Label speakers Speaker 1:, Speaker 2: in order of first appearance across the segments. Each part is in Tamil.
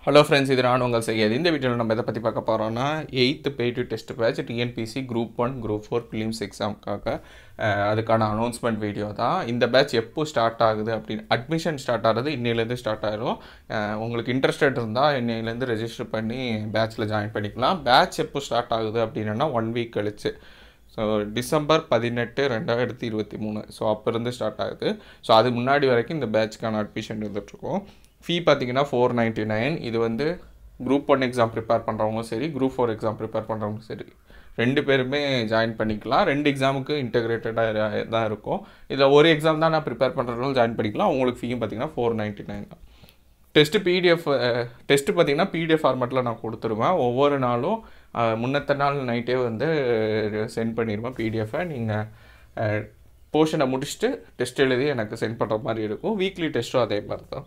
Speaker 1: ஹலோ ஃப்ரெண்ட்ஸ் இது நான் உங்கள் செய்யாது இந்த வீடியோவில் நம்ம எதை பற்றி பார்க்க போகிறோம்னா eighth paid test batch TNPSC group one group four films எக்ஸாமுக்காக அஹ், அதுக்கான அனௌன்ஸ்மெண்ட் வீடியோ தான் இந்த பேட்ச் எப்போ ஸ்டார்ட் ஆகுது அப்படின்னு அட்மிஷன் ஸ்டார்ட் ஆகிறது இன்னையிலேருந்து ஸ்டார்ட் ஆயிரும் அஹ், உங்களுக்கு இன்ட்ரெஸ்டட் இருந்தால் இன்னையிலேருந்து ரெஜிஸ்டர் பண்ணி பேட்ச்சில் ஜாயின் பண்ணிக்கலாம் பேட்ச் எப்போ ஸ்டார்ட் ஆகுது அப்படின்னா ஒன் வீக் கழிச்சு ஸோ டிசம்பர் பதினெட்டு ரெண்டாயிரத்தி இருபத்தி மூணு ஸோ அப்போ இருந்து ஸ்டார்ட் ஆகுது ஸோ அது முன்னாடி வரைக்கும் இந்த பேட்ச்க்கான அட்மிஷன் இருந்துகிட்ருக்கோம் ஃபீ பார்த்தீங்கன்னா ஃபோர் நைன்ட்டி நைன் இது வந்து குரூப் ஒன் எக்ஸாம் ப்ரிப்பேர் பண்ணுறவங்களும் சரி குரூப் ஃபோர் எக்ஸாம் ப்ரிப்பேர் பண்ணுறவங்களும் சரி ரெண்டு பேருமே ஜாயின் பண்ணிக்கலாம் ரெண்டு எக்ஸாமுக்கு இன்டகிரேட்டடாக தான் இருக்கும் இதில் ஒரு எக்ஸாம் தான் நான் ப்ரிப்பேர் பண்ணுறதுனால ஜாயின் பண்ணிக்கலாம் உங்களுக்கு ஃபீயும் பார்த்தீங்கன்னா ஃபோர் நைன்ட்டி நைன் தான் டெஸ்ட்டு பிடிஎஃப் டெஸ்ட்டு பார்த்தீங்கன்னா பிடிஎஃப் ஃபார்மேட்டில் நான் கொடுத்துருவேன் ஒவ்வொரு நாளும் அஹ், முன்னத்த நாள் நைட்டே வந்து சென்ட் பண்ணிடுவேன் பிடிஎஃபை நீங்கள் போர்ஷனை முடிச்சுட்டு டெஸ்ட் எழுதி எனக்கு சென்ட் பண்ணுற மாதிரி இருக்கும் வீக்லி டெஸ்ட்டும் அதே மாதிரி தான்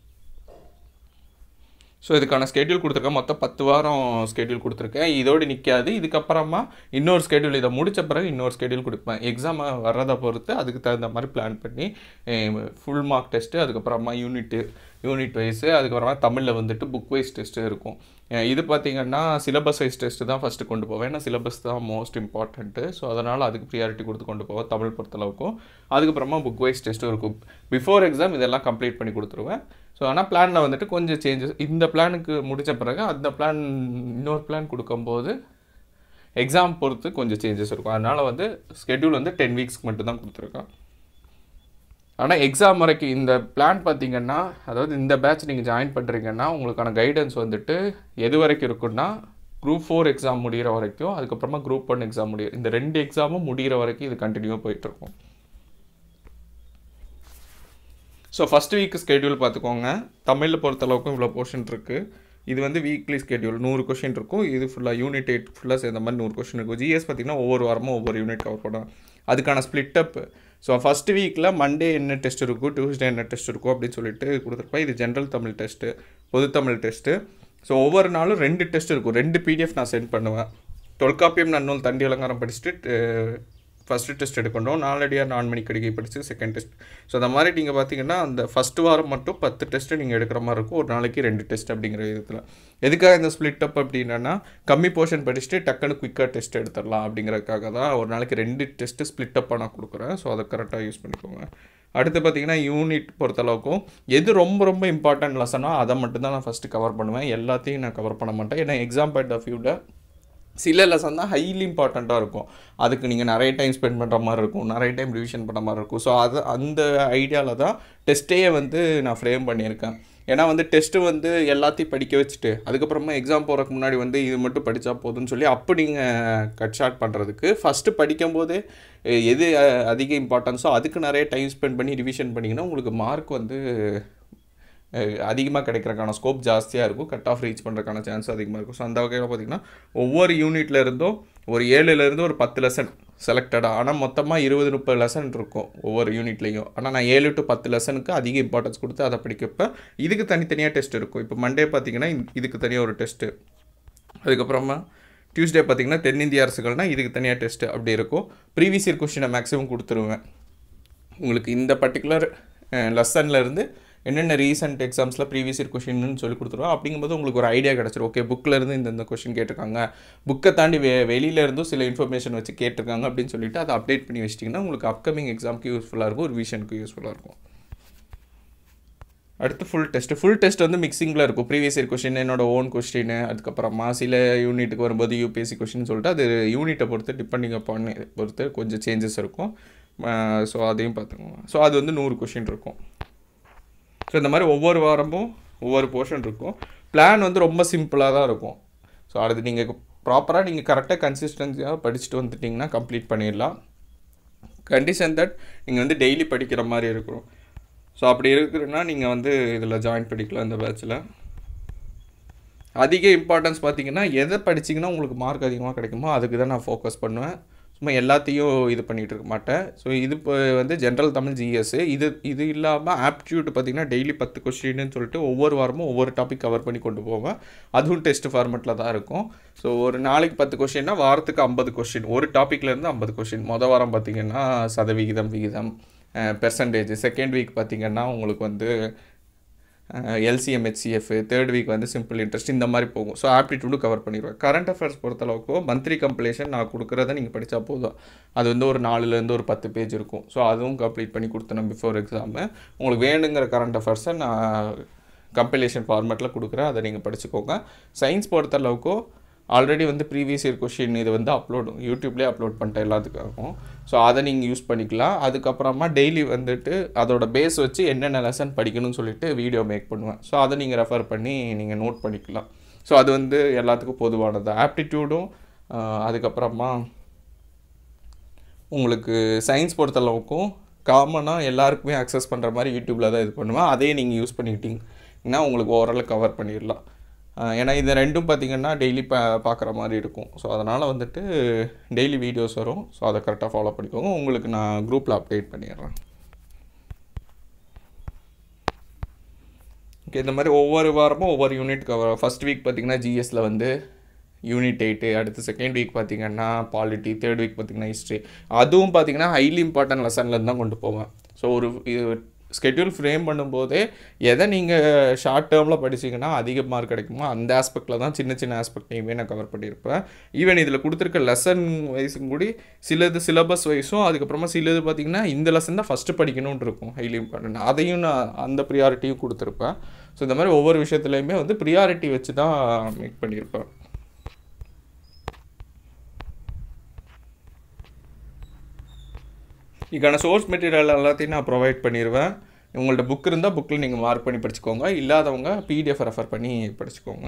Speaker 1: ஸோ இதுக்கான ஸ்கெடியூல் கொடுத்துருக்கேன் மொத்தம் பத்து வாரம் ஸ்கெடியூல் கொடுத்துருக்கேன் இதோடு நிற்காது இதுக்கப்புறமா இன்னொரு ஸ்கெடியூல் இதை முடித்த பிறகு இன்னொரு ஸ்கெடியூல் கொடுப்பேன் எக்ஸாம் வர்றதை பொறுத்து அதுக்கு தகுந்த மாதிரி பிளான் பண்ணி ஃபுல் மார்க் டெஸ்ட்டு அதுக்கப்புறமா யூனிட்டு யூனிட் வைஸு அதுக்கப்புறமா தமிழில் வந்துட்டு புக் வைஸ் டெஸ்ட்டு இருக்கும் அஹ் இது பார்த்தீங்கன்னா சிலபஸ் வைஸ் டெஸ்ட்டு தான் ஃபஸ்ட்டு கொண்டு போவேன் ஏன்னா சிலபஸ் தான் மோஸ்ட் இம்பார்ட்டண்ட்டு ஸோ அதனால் அதுக்கு ப்ரியாரிட்டி கொடுத்து கொண்டு போவேன் தமிழ் பொறுத்தளவுக்கும் அதுக்கப்புறமா புக் வைஸ் டெஸ்ட்டும் இருக்கும் பிஃபோர் எக்ஸாம் இதெல்லாம் கம்ப்ளீட் பண்ணி கொடுத்துருவேன் ஸோ ஆனால் பிளானில் வந்துட்டு கொஞ்சம் சேஞ்சஸ் இந்த பிளானுக்கு முடித்த பிறகு அந்த பிளான் இன்னொரு பிளான் கொடுக்கும்போது எக்ஸாம் பொறுத்து கொஞ்சம் சேஞ்சஸ் இருக்கும் அதனால் வந்து ஸ்கெடியூல் வந்து டென் வீக்ஸ்க்கு மட்டும் தான் கொடுத்துருக்கேன் ஆனால் எக்ஸாம் வரைக்கும் இந்த பிளான் பார்த்தீங்கன்னா அதாவது இந்த பேட்ச் நீங்கள் ஜாயின் பண்ணுறீங்கன்னா உங்களுக்கான கைடன்ஸ் வந்துட்டு எது வரைக்கும் இருக்குன்னா குரூப் ஃபோர் எக்ஸாம் முடிகிற வரைக்கும் அதுக்கப்புறமா குரூப் ஒன் எக்ஸாம் முடியும் இந்த ரெண்டு எக்ஸாமும் முடிகிற வரைக்கும் இது கண்டினியூவாக போயிட்டுருக்கும் ஸோ ஃபஸ்ட் வீக் ஸ்கெடியூல் பார்த்துக்கோங்க தமிழில் பொறுத்தளவுக்கும் இவ்வளோ போர்ஷன் இருக்குது இது வந்து வீக்லி ஸ்கெடியூல் நூறு கொஷின் இருக்கும் இது ஃபுல்லாக யூனிட் எயிட் ஃபுல்லாக சேர்ந்த மாதிரி நூறு கொஷின் இருக்கும் ஜிஎஸ் பார்த்தீங்கன்னா ஒவ்வொரு வாரமும் ஒவ்வொரு யூனிட் கவர் பண்ணும் அதுக்கான ஸ்ப்ளிட் அப் ஸோ ஃபஸ்ட் வீக்கில் மண்டே என்ன டெஸ்ட் இருக்கும் டியூஸ்டே என்ன டெஸ்ட் இருக்கும் அப்படின்னு சொல்லிட்டு கொடுத்துருப்பேன் இது ஜென்ரல் தமிழ் டெஸ்ட்டு பொது தமிழ் டெஸ்ட்டு ஸோ ஒவ்வொரு நாளும் ரெண்டு டெஸ்ட் இருக்கும் ரெண்டு பிடிஎஃப் நான் சென்ட் பண்ணுவேன் தொல்காப்பியம் நன்னூல் தண்டி அலங்காரம் படிச்சுட்டு ஃபஸ்ட்டு டெஸ்ட் எடுக்கணும் நாலடியாக நான் மணி கடிகை படித்து செகண்ட் டெஸ்ட் ஸோ அந்த மாதிரி நீங்கள் பார்த்தீங்கன்னா அந்த ஃபஸ்ட் வாரம் மட்டும் பத்து டெஸ்ட்டு நீங்கள் எடுக்கிற மாதிரி இருக்கும் ஒரு நாளைக்கு ரெண்டு டெஸ்ட் அப்படிங்கிற விதத்தில் எதுக்காக இந்த ஸ்ப்ளிட் அப் அப்படின்னா கம்மி போர்ஷன் படிச்சுட்டு டக்குன்னு குயிக்காக டெஸ்ட் எடுத்துடலாம் அப்படிங்கிறதுக்காக தான் ஒரு நாளைக்கு ரெண்டு டெஸ்ட்டு ஸ்ப்ளிட் அப்பாக நான் கொடுக்குறேன் ஸோ அதை கரெக்டாக யூஸ் பண்ணிக்கோங்க அடுத்து பார்த்தீங்கன்னா யூனிட் பொறுத்தளவுக்கும் எது ரொம்ப ரொம்ப இம்பார்ட்டன்ட் லெசனோ அதை மட்டும் தான் நான் ஃபஸ்ட்டு கவர் பண்ணுவேன் எல்லாத்தையும் நான் கவர் பண்ண மாட்டேன் ஏன்னா எக்ஸாம் பாயிண்ட் ஆஃப் வியூவில் சில லெசன் தான் ஹைலி இம்பார்ட்டண்ட்டாக இருக்கும் அதுக்கு நீங்கள் நிறைய டைம் ஸ்பெண்ட் பண்ணுற மாதிரி இருக்கும் நிறைய டைம் ரிவிஷன் பண்ணுற மாதிரி இருக்கும் ஸோ அது அந்த ஐடியாவில் தான் டெஸ்ட்டே வந்து நான் ஃப்ரேம் பண்ணியிருக்கேன் ஏன்னா வந்து டெஸ்ட்டு வந்து எல்லாத்தையும் படிக்க வச்சுட்டு அதுக்கப்புறமா எக்ஸாம் போகிறதுக்கு முன்னாடி வந்து இது மட்டும் படித்தா போதும்னு சொல்லி அப்போ நீங்கள் கட் ஷார்ட் பண்ணுறதுக்கு ஃபஸ்ட்டு படிக்கும்போது எ- எது அஹ், அதிக இம்பார்ட்டன்ஸோ அதுக்கு நிறைய டைம் ஸ்பெண்ட் பண்ணி ரிவிஷன் பண்ணிங்கன்னா உங்களுக்கு மார்க் வந்து அதிகமாக கிடைக்கிறதுக்கான ஸ்கோப் ஜாஸ்தியாக இருக்கும் கட் ஆஃப் ரீச் பண்ணுறதுக்கான சான்ஸ் அதிகமாக இருக்கும் ஸோ அந்த வகையில் பார்த்தீங்கன்னா ஒவ்வொரு யூனிட்ல இருந்தும் ஒரு ஏழுலேருந்து ஒரு பத்து லெசன் செலக்டடாக ஆனால் மொத்தமாக இருபது முப்பது லெசன் இருக்கும் ஒவ்வொரு யூனிட்லேயும் ஆனால் நான் ஏழு டு பத்து லெசனுக்கு அதிக இம்பார்ட்டன்ஸ் கொடுத்து அதை படிக்கப்ப இதுக்கு தனித்தனியாக டெஸ்ட் இருக்கும் இப்போ மண்டே பார்த்தீங்கன்னா இந்த- இதுக்கு தனியாக ஒரு டெஸ்ட்டு அதுக்கப்புறமா டியூஸ்டே பார்த்தீங்கன்னா தென்னிந்திய அரசுகள்னால் இதுக்கு தனியாக டெஸ்ட்டு அப்படி இருக்கும் ப்ரீவியஸ் இயர் கொஷினை மேக்ஸிமம் கொடுத்துருவேன் உங்களுக்கு இந்த பர்டிகுலர் லெசனில் இருந்து என்னென்ன ரீசெண்ட் எக்ஸாம்ஸில் ப்ரீவியஸ் இயர் கொஷின்னு சொல்லி கொடுத்துருவோம் அப்படிங்கும்போது உங்களுக்கு ஒரு ஐடியா கிடச்சிரும் ஓகே புக்கில் இருந்து இந்த இந்த கொஷின் கேட்டிருக்காங்க புக்கை தாண்டி வெ வெளியில இருந்தும் சில இன்ஃபர்மேஷன் வச்சு கேட்டிருக்காங்க அப்படின்னு சொல்லிட்டு அதை அப்டேட் பண்ணி வச்சிட்டிங்கன்னா உங்களுக்கு அப்கமிங் எக்ஸாமுக்கு யூஸ்ஃபுல்லாக இருக்கும் ஒரு விஷனுக்கு யூஸ்ஃபுல்லாக இருக்கும் அடுத்து ஃபுல் டெஸ்ட் ஃபுல் டெஸ்ட் வந்து மிக்சிங்கில் இருக்கும் ப்ரீவியஸ் இயர் கொஷின் என்னோட ஓன் கொஸ்டின் அதுக்கப்புறமா சில யூனிட்டுக்கு வரும்போது யூபிஎஸ்சி கொஷின் சொல்லிட்டு அது யூனிட்டை பொறுத்து டிபெண்டிங் அப்பான் பொறுத்து கொஞ்சம் சேஞ்சஸ் இருக்கும் ஸோ அதையும் பார்த்துக்கோங்க ஸோ அது வந்து நூறு கொஷின் இருக்கும் ஸோ இந்த மாதிரி ஒவ்வொரு வாரமும் ஒவ்வொரு போர்ஷன் இருக்கும் பிளான் வந்து ரொம்ப சிம்பிளாக தான் இருக்கும் ஸோ அடுத்து நீங்கள் ப்ராப்பராக நீங்கள் கரெக்டாக கன்சிஸ்டன்சியாக படிச்சுட்டு வந்துட்டிங்கன்னா கம்ப்ளீட் பண்ணிடலாம் கண்டிஷன் தட் நீங்கள் வந்து டெய்லி படிக்கிற மாதிரி இருக்கும் ஸோ அப்படி இருக்குன்னா நீங்கள் வந்து இதில் ஜாயின் பண்ணிக்கலாம் இந்த பேட்சில் அதிக இம்பார்ட்டன்ஸ் பார்த்தீங்கன்னா எதை படிச்சீங்கன்னா உங்களுக்கு மார்க் அதிகமாக கிடைக்குமோ அதுக்கு தான் நான் ஃபோக்கஸ் பண்ணுவேன் சும்மா எல்லாத்தையும் இது பண்ணிகிட்டு இருக்க மாட்டேன் ஸோ இது இப்போ வந்து ஜென்ரல் தமிழ் ஜிஎஸ் இது இது இல்லாமல் ஆப்டியூட் பார்த்தீங்கன்னா டெய்லி பத்து கொஸ்டின்னு சொல்லிட்டு ஒவ்வொரு வாரமும் ஒவ்வொரு டாபிக் கவர் பண்ணி கொண்டு போவேன் அதுவும் டெஸ்ட் ஃபார்மெட்டில் தான் இருக்கும் ஸோ ஒரு நாளைக்கு பத்து கொஸ்டின்னா வாரத்துக்கு ஐம்பது கொஸ்டின் ஒரு டாப்பிக்லேருந்து ஐம்பது கொஸ்டின் மொதல் வாரம் பார்த்தீங்கன்னா சதவிகிதம் விகிதம் பெர்சன்டேஜ் செகண்ட் வீக் பார்த்தீங்கன்னா உங்களுக்கு வந்து எல்சிஎம் ஹெச்சிஎஃப் தேர்ட் வீக் வந்து சிம்பிள் இன்ட்ரெஸ்ட் இந்த மாதிரி போகும் ஸோ ஆப்டிடியூடும் கவர் பண்ணிடுவேன் கரண்ட் அஃபேர்ஸ் பொறுத்தளவுக்கு மந்த்லி கம்ப்ளீஷன் நான் கொடுக்குறத நீங்கள் படித்தா போதும் அது வந்து ஒரு நாலுலேருந்து ஒரு பத்து பேஜ் இருக்கும் ஸோ அதுவும் கம்ப்ளீட் பண்ணி கொடுத்தேன் பிஃபோர் எக்ஸாமு உங்களுக்கு வேணுங்கிற கரண்ட் அஃபேர்ஸை நான் கம்பைலேஷன் ஃபார்மேட்டில் கொடுக்குறேன் அதை நீங்கள் படிச்சுக்கோங்க சயின்ஸ் பொறுத்தளவுக்கு ஆல்ரெடி வந்து ப்ரீவியஸ் இயர் கொஷின் இது வந்து அப்லோட் யூடியூப்லேயே அப்லோட் பண்ணிட்டேன் எல்லாத்துக்காகவும் ஸோ அதை நீங்கள் யூஸ் பண்ணிக்கலாம் அதுக்கப்புறமா டெய்லி வந்துட்டு அதோட பேஸ் வச்சு என்னென்ன லெசன் படிக்கணும்னு சொல்லிட்டு வீடியோ மேக் பண்ணுவேன் ஸோ அதை நீங்கள் ரெஃபர் பண்ணி நீங்கள் நோட் பண்ணிக்கலாம் ஸோ அது வந்து எல்லாத்துக்கும் பொதுவானது ஆப்டிடியூடும் அதுக்கப்புறமா உங்களுக்கு சயின்ஸ் பொறுத்தளவுக்கும் காமனாக எல்லாருக்குமே அக்சஸ் பண்ணுற மாதிரி யூடியூப்பில் தான் இது பண்ணுவேன் அதையே நீங்கள் யூஸ் பண்ணிக்கிட்டீங்கன்னா உங்களுக்கு ஓரளவு கவர் பண்ணிடலாம் ஆஹ் ஏன்னா இது ரெண்டும் பார்த்தீங்கன்னா டெய்லி பா பார்க்குற மாதிரி இருக்கும் ஸோ அதனால் வந்துட்டு டெய்லி வீடியோஸ் வரும் ஸோ அதை கரெக்டாக ஃபாலோ பண்ணிக்கோங்க உங்களுக்கு நான் குரூப்பில் அப்டேட் பண்ணிடுறேன் ஓகே இந்த மாதிரி ஒவ்வொரு வாரமும் ஒவ்வொரு யூனிட் கவர் ஃபஸ்ட் வீக் பார்த்தீங்கன்னா ஜிஎஸ்ல வந்து யூனிட் எயிட்டு அடுத்து செகண்ட் வீக் பார்த்தீங்கன்னா பாலிட்டி தேர்ட் வீக் பார்த்தீங்கன்னா ஹிஸ்ட்ரி அதுவும் பார்த்தீங்கன்னா ஹைலி இம்பார்ட்டன்ட் லெசன்லேருந்து தான் கொண்டு போவேன் ஸோ ஒரு இது ஸ்கெட்யூல் ஃப்ரேம் பண்ணும்போதே எதை நீங்கள் ஷார்ட் டேர்மில் படிச்சீங்கன்னா அதிக மார்க் கிடைக்குமோ அந்த ஆஸ்பெக்டில் தான் சின்ன சின்ன ஆஸ்பெக்டையுமே நான் கவர் பண்ணியிருப்பேன் ஈவன் இதில் கொடுத்துருக்க லெசன் வைஸும் கூடி சிலது சிலபஸ் வைஸும் அதுக்கப்புறமா சிலது பார்த்தீங்கன்னா இந்த லெசன் தான் ஃபஸ்ட்டு படிக்கணும்னு இருக்கும் ஹைலி இம்பார்ட்டன்ட் அதையும் நான் அந்த ப்ரியாரிட்டியும் கொடுத்துருப்பேன் ஸோ இந்த மாதிரி ஒவ்வொரு விஷயத்துலையுமே வந்து ப்ரியாரிட்டி வச்சு தான் மேக் பண்ணியிருப்பேன் இதுக்கான சோர்ஸ் மெட்டீரியல் எல்லாத்தையும் நான் ப்ரொவைட் பண்ணிடுவேன் உங்கள்ட்ட புக் இருந்தால் புக்கில் நீங்கள் மார்க் பண்ணி படிச்சுக்கோங்க இல்லாதவங்க பிடிஎஃப் ரெஃபர் பண்ணி படிச்சுக்கோங்க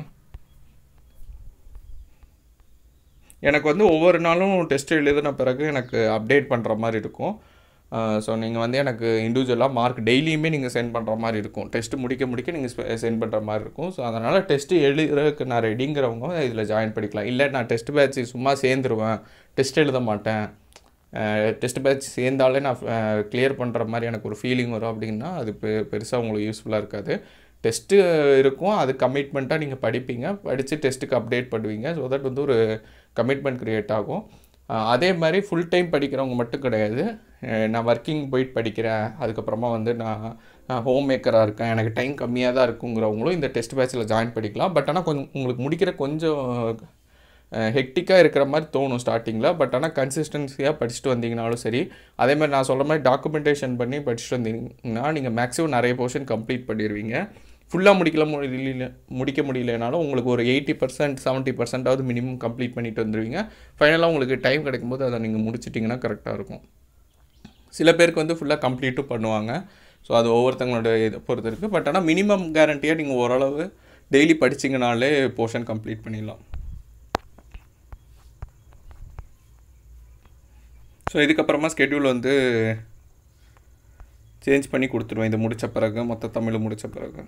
Speaker 1: எனக்கு வந்து ஒவ்வொரு நாளும் டெஸ்ட் எழுதின பிறகு எனக்கு அப்டேட் பண்ணுற மாதிரி இருக்கும் ஸோ நீங்கள் வந்து எனக்கு இண்டிவிஜுவலாக மார்க் டெய்லியுமே நீங்கள் சென்ட் பண்ணுற மாதிரி இருக்கும் டெஸ்ட் முடிக்க முடிக்க நீங்கள் சென்ட் பண்ணுற மாதிரி இருக்கும் ஸோ அதனால் டெஸ்ட்டு எழுதுறதுக்கு நான் ரெடிங்கிறவங்க இதில் ஜாயின் பண்ணிக்கலாம் இல்லை நான் டெஸ்ட் பேட்ச் சும்மா சேர்ந்துருவேன் டெஸ்ட் எழுத மாட்டேன் டெஸ்ட் பேட்ச் சேர்ந்தாலே நான் கிளியர் பண்ணுற மாதிரி எனக்கு ஒரு ஃபீலிங் வரும் அப்படின்னா அது பெ பெருசாக உங்களுக்கு யூஸ்ஃபுல்லாக இருக்காது டெஸ்ட்டு இருக்கும் அது கமிட்மெண்ட்டாக நீங்கள் படிப்பீங்க படித்து டெஸ்ட்டுக்கு அப்டேட் பண்ணுவீங்க ஸோ தட் வந்து ஒரு கமிட்மெண்ட் க்ரியேட் ஆகும் அஹ் அதே மாதிரி ஃபுல் டைம் படிக்கிறவங்க மட்டும் கிடையாது அஹ் நான் ஒர்க்கிங் போயிட்டு படிக்கிறேன் அதுக்கப்புறமா வந்து நான் ஹோம் மேக்கராக இருக்கேன் எனக்கு டைம் கம்மியாக தான் இருக்குங்கிறவங்களும் இந்த டெஸ்ட் பேட்சில் ஜாயின் பண்ணிக்கலாம் பட் ஆனால் கொஞ்சம் உங்களுக்கு முடிக்கிற கொஞ்சம் ஹெக்டிக்காக இருக்கிற மாதிரி தோணும் ஸ்டார்டிங்கில் பட் ஆனால் கன்சிஸ்டன்சியாக படிச்சுட்டு வந்தீங்கனாலும் சரி அதே மாதிரி நான் சொல்கிற மாதிரி டாக்குமெண்டேஷன் பண்ணி படிச்சுட்டு வந்தீங்கன்னா நீங்கள் மேக்ஸிமம் நிறைய போர்ஷன் கம்ப்ளீட் பண்ணிடுவீங்க ஃபுல்லாக முடிக்கல முடியல முடிக்க முடியலனாலும் உங்களுக்கு ஒரு எயிட்டி பர்சன்ட் செவன்ட்டி பர்சன்டாவது மினிமம் கம்ப்ளீட் பண்ணிட்டு வந்துடுவீங்க ஃபைனலாக உங்களுக்கு டைம் கிடைக்கும்போது அதை நீங்கள் முடிச்சிட்டிங்கன்னா கரெக்டாக இருக்கும் சில பேருக்கு வந்து ஃபுல்லாக கம்ப்ளீட்டும் பண்ணுவாங்க ஸோ அது ஒவ்வொருத்தங்களோட இதை பொறுத்து இருக்குது பட் ஆனால் மினிமம் கேரண்டியாக நீங்கள் ஓரளவு டெய்லி படிச்சிங்கனாலே போர்ஷன் கம்ப்ளீட் பண்ணிடலாம் ஸோ இதுக்கப்புறமா ஸ்கெட்யூல் வந்து சேஞ்ச் பண்ணி கொடுத்துருவேன் இது முடித்த பிறகு மொத்த தமிழ் முடித்த பிறகு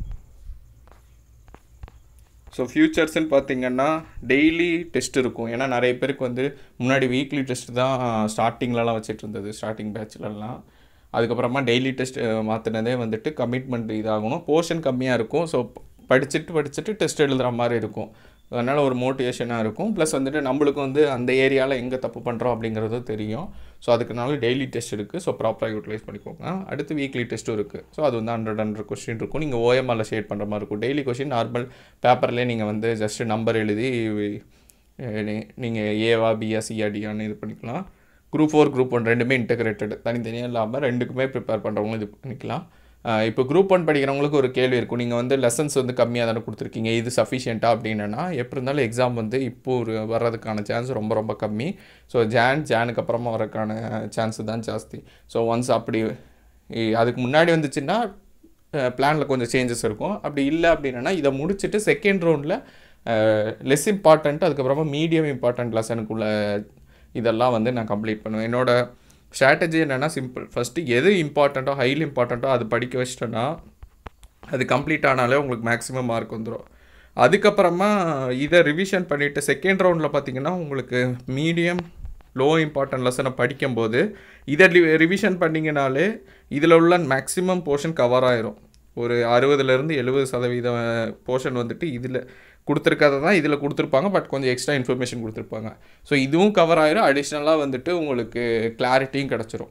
Speaker 1: ஸோ ஃப்யூச்சர்ஸ்ன்னு பார்த்தீங்கன்னா டெய்லி டெஸ்ட் இருக்கும் ஏன்னா நிறைய பேருக்கு வந்து முன்னாடி வீக்லி டெஸ்ட் தான் ஸ்டார்டிங்லலாம் வச்சுட்டு இருந்தது ஸ்டார்டிங் பேட்ச்லலாம் அதுக்கப்புறமா டெய்லி டெஸ்ட் மாற்றினதே வந்துட்டு கமிட்மெண்ட் இதாகணும் போர்ஷன் கம்மியாக இருக்கும் ஸோ படிச்சுட்டு படிச்சுட்டு டெஸ்ட் எழுதுகிற மாதிரி இருக்கும் அதனால் ஒரு மோட்டிவேஷனாக இருக்கும் ப்ளஸ் வந்துட்டு நம்மளுக்கு வந்து அந்த ஏரியாவில் எங்கே தப்பு பண்ணுறோம் அப்படிங்கிறது தெரியும் ஸோ அதுக்குனால டெய்லி டெஸ்ட் இருக்குது ஸோ ப்ராப்பராக யூட்டிலைஸ் பண்ணிக்கோங்க அடுத்து வீக்லி டெஸ்ட்டும் இருக்குது ஸோ அது வந்து ஹண்ட்ரட் ஹண்ட்ரட் கொஸ்டின் இருக்கும் நீங்கள் ஓஎம்ஆரில் ஷேட் பண்ணுற மாதிரி இருக்கும் டெய்லி கொஸ்டின் நார்மல் பேப்பர்லேயே நீங்கள் வந்து ஜஸ்ட்டு நம்பர் எழுதி நீங்கள் ஏவா பிஆ சிஆ டிஆன்னு இது பண்ணிக்கலாம் குரூப் ஃபோர் குரூப் ஒன் ரெண்டுமே இன்டகிரேட்டட் தனித்தனியாக இல்லாமல் ரெண்டுக்குமே ப்ரிப்பேர் பண்ணுறவங்களும் இது பண்ணிக்கலாம் இப்போ குரூப் ஒன் படிக்கிறவங்களுக்கு ஒரு கேள்வி இருக்கும் நீங்கள் வந்து லெசன்ஸ் வந்து கம்மியாக தானே கொடுத்துருக்கீங்க இது சஃபிஷியண்ட்டா அப்படின்னா எப்படி இருந்தாலும் எக்ஸாம் வந்து இப்போ ஒரு வர்றதுக்கான சான்ஸ் ரொம்ப ரொம்ப கம்மி ஸோ ஜான் ஜானுக்கு அப்புறமா வரதுக்கான சான்ஸ் தான் ஜாஸ்தி ஸோ ஒன்ஸ் அப்படி அதுக்கு முன்னாடி வந்துச்சுன்னா பிளானில் கொஞ்சம் சேஞ்சஸ் இருக்கும் அப்படி இல்லை அப்படின்னா இதை முடிச்சுட்டு செகண்ட் ரவுண்டில் லெஸ் இம்பார்ட்டண்ட் அதுக்கப்புறமா மீடியம் இம்பார்ட்டண்ட் லெசனுக்குள்ள இதெல்லாம் வந்து நான் கம்ப்ளீட் பண்ணுவேன் என்னோடய ஸ்ட்ராட்டஜி என்னென்னா சிம்பிள் ஃபஸ்ட்டு எது இம்பார்ட்டண்ட்டோ ஹைலி இம்பார்ட்டண்ட்டோ அது படிக்க வச்சிட்டோன்னா அது கம்ப்ளீட் ஆனாலே உங்களுக்கு மேக்ஸிமம் மார்க் வந்துடும் அதுக்கப்புறமா இதை ரிவிஷன் பண்ணிவிட்டு செகண்ட் ரவுண்டில் பார்த்தீங்கன்னா உங்களுக்கு மீடியம் லோ இம்பார்ட்டன்ட் லெசனை படிக்கும்போது இதை ரிவிஷன் பண்ணிங்கனாலே இதில் உள்ள மேக்ஸிமம் போர்ஷன் கவர் ஆயிரும் ஒரு அறுபதுலேருந்து எழுபது சதவீத போர்ஷன் வந்துட்டு இதில் கொடுத்துருக்கதை தான் இதில் கொடுத்துருப்பாங்க பட் கொஞ்சம் எக்ஸ்ட்ரா இன்ஃபர்மேஷன் கொடுத்துருப்பாங்க ஸோ இதுவும் கவர் ஆயிரும் அடிஷ்னலாக வந்துட்டு உங்களுக்கு கிளாரிட்டியும் கிடச்சிரும்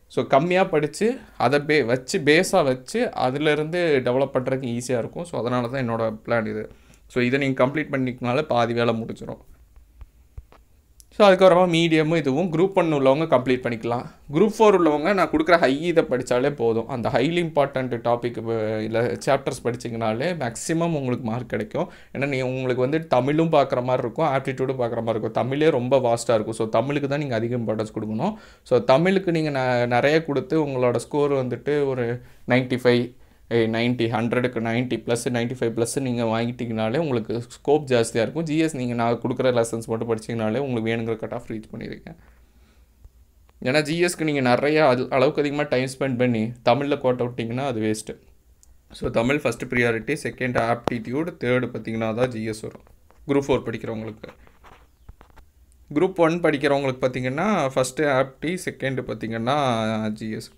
Speaker 1: ஸோ கம்மியாக படித்து அதை பே வச்சு பேஸாக வச்சு அதிலேருந்து டெவலப் பண்ணுறதுக்கு ஈஸியாக இருக்கும் ஸோ அதனால தான் என்னோடய பிளான் இது ஸோ இதை நீங்கள் கம்ப்ளீட் பண்ணிக்கனால பாதி வேலை முடிஞ்சிடும் ஸோ அதுக்கப்புறமா மீடியமும் இதுவும் குரூப் ஒன் உள்ளவங்க கம்ப்ளீட் பண்ணிக்கலாம் குரூப் ஃபோர் உள்ளவங்க நான் கொடுக்குற ஹை இதை படித்தாலே போதும் அந்த ஹைலி இம்பார்ட்டண்ட் டாபிக் இல்லை சாப்டர்ஸ் படிச்சிங்கனாலே மேக்ஸிமம் உங்களுக்கு மார்க் கிடைக்கும் ஏன்னா நீ உங்களுக்கு வந்து தமிழும் பார்க்குற மாதிரி இருக்கும் ஆப்டிடியூடும் பார்க்குற மாதிரி இருக்கும் தமிழே ரொம்ப வாஸ்ட்டாக இருக்கும் ஸோ தமிழுக்கு தான் நீங்கள் அதிக இம்பார்ட்டன்ஸ் கொடுக்கணும் ஸோ தமிழுக்கு நீங்கள் ந நிறைய கொடுத்து உங்களோட ஸ்கோர் வந்துட்டு ஒரு நைன்ட்டி ஃபைவ் நைன்ட்டி ஹண்ட்ரடுக்கு ninety plus ninety five plus நீங்கள் வாங்கிட்டீங்கனாலே உங்களுக்கு ஸ்கோப் ஜாஸ்தியாக இருக்கும் ஜிஎஸ் நீங்கள் நான் கொடுக்குற லெசன்ஸ் மட்டும் படிச்சிங்கனாலே உங்களுக்கு வேணுங்கிற கட் ஆஃப் ரீச் பண்ணியிருக்கேன் ஏன்னா ஜிஎஸ்க்கு நீங்கள் நிறைய அது அளவுக்கு அதிகமாக டைம் ஸ்பெண்ட் பண்ணி தமிழில் கோட்டை விட்டிங்கன்னா அது waste so Tamil first priority second aptitude third பார்த்தீங்கன்னா தான் ஜிஎஸ் வரும் குரூப் ஃபோர் படிக்கிறவங்களுக்கு குரூப் ஒன் படிக்கிறவங்களுக்கு பார்த்தீங்கன்னா ஃபஸ்ட்டு ஆப்டி செகண்டு பார்த்தீங்கன்னா ஜிஎஸ்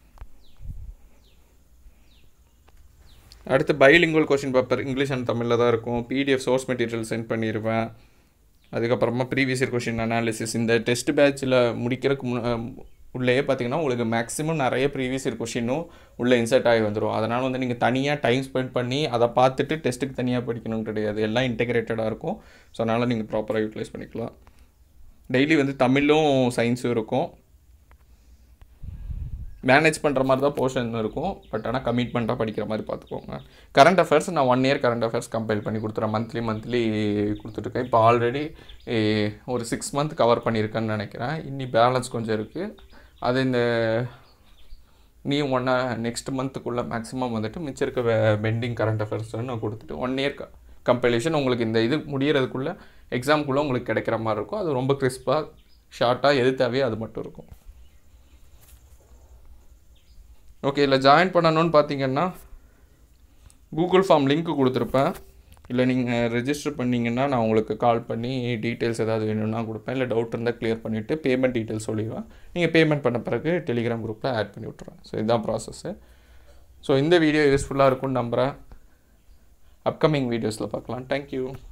Speaker 1: அடுத்து bilingual question paper English and தமிழில் தான் இருக்கும் பிடிஎஃப் சோர்ஸ் மெட்டீரியல் சென்ட் பண்ணிடுவேன் அதுக்கப்புறமா ப்ரீவியஸ் இயர் கொஷின் அனாலிசிஸ் இந்த டெஸ்ட் பேட்சில் முடிக்கிறதுக்கு முன் உள்ளேயே பார்த்தீங்கன்னா உங்களுக்கு மேக்ஸிமம் நிறைய ப்ரீவியஸ் இயர் கொஷினும் உள்ளே இன்சர்ட் ஆகி வந்துடும் அதனால் வந்து நீங்கள் தனியாக டைம் ஸ்பெண்ட் பண்ணி அதை பார்த்துட்டு டெஸ்ட்டுக்கு தனியாக படிக்கணும் கிடையாது எல்லாம் இன்டெகிரேட்டடாக இருக்கும் ஸோ அதனால் நீங்கள் ப்ராப்பராக யூட்டிலைஸ் பண்ணிக்கலாம் டெய்லி வந்து தமிழும் சயின்ஸும் இருக்கும் மேனேஜ் பண்ணுற மாதிரி தான் போர்ஷன் இருக்கும் பட் ஆனால் கமிட்மெண்ட்டாக படிக்கிற மாதிரி பார்த்துக்கோங்க கரண்ட் அஃபேர்ஸ் நான் one year current affairs compile பண்ணி கொடுத்துறேன் மந்த்லி மந்த்லி கொடுத்துட்ருக்கேன் இப்போ ஆல்ரெடி ஒரு சிக்ஸ் மந்த் கவர் பண்ணியிருக்கேன்னு நினைக்கிறேன் இன்னி பேலன்ஸ் கொஞ்சம் இருக்குது அது இந்த நீ ஒன்றா நெக்ஸ்ட் மந்த்துக்குள்ளே மேக்ஸிமம் வந்துட்டு மிச்சம் இருக்க பெண்டிங் கரண்ட் அஃபேர்ஸ் நான் கொடுத்துட்டு ஒன் இயர் கம்பைலேஷன் உங்களுக்கு இந்த இது முடியறதுக்குள்ளே எக்ஸாமுக்குள்ளே உங்களுக்கு கிடைக்கிற மாதிரி இருக்கும் அது ரொம்ப கிறிஸ்பாக ஷார்ட்டாக எது தேவையோ அது மட்டும் இருக்கும் ஓகே இல்லை ஜாயின் பண்ணணும்னு பார்த்தீங்கன்னா கூகுள் ஃபார்ம் லிங்க் கொடுத்துருப்பேன் இல்லை நீங்கள் ரெஜிஸ்டர் பண்ணிங்கன்னா நான் உங்களுக்கு கால் பண்ணி டீட்டெயில்ஸ் ஏதாவது வேணும்னா கொடுப்பேன் இல்லை டவுட் இருந்தால் க்ளியர் பண்ணிவிட்டு பேமெண்ட் டீட்டெயில்ஸ் சொல்லிடுவேன் நீங்கள் பேமெண்ட் பண்ண பிறகு டெலிகிராம் குரூப்பில் ஆட் பண்ணி விட்ருவேன் ஸோ இதுதான் ப்ராசஸ்ஸு ஸோ இந்த வீடியோ யூஸ்ஃபுல்லாக இருக்கும்னு நம்புகிறேன் அப்கமிங் வீடியோஸில் பார்க்கலாம் தேங்க்யூ